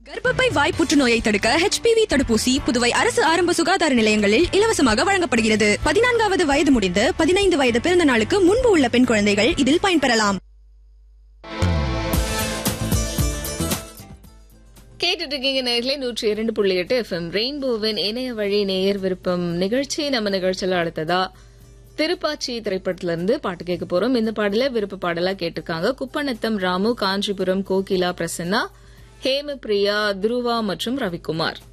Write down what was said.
கர்ப்பப்பை வாய் புற்றுநோயை தடுக்க ஹெச்பிவி தடுப்பூசி புதுவை அரசு ஆரம்ப சுகாதார நிலையங்களில் இலவசமாக வழங்கப்படுகிறது பதினான்காவது வயது முடிந்து பதினைந்து வயது பிறந்த நாளுக்கு முன்பு உள்ள பெண் குழந்தைகள் இதில் பயன்பெறலாம் கேட்டுட்டு இருக்கீங்க நேர்களே நூற்றி இரண்டு புள்ளி எட்டு எஃப்எம் ரெயின்போவின் இணைய வழி நேயர் விருப்பம் நிகழ்ச்சி நம்ம நிகழ்ச்சியில அடுத்ததா திருப்பாச்சி திரைப்படத்துல இருந்து பாட்டு கேட்க போறோம் இந்த பாடல விருப்ப பாடலா கேட்டிருக்காங்க குப்பநத்தம் ராமு காஞ்சிபுரம் கோகிலா பிரசன்னா ஹேமபிரியா துருவா மற்றும் ரவிக்குமார்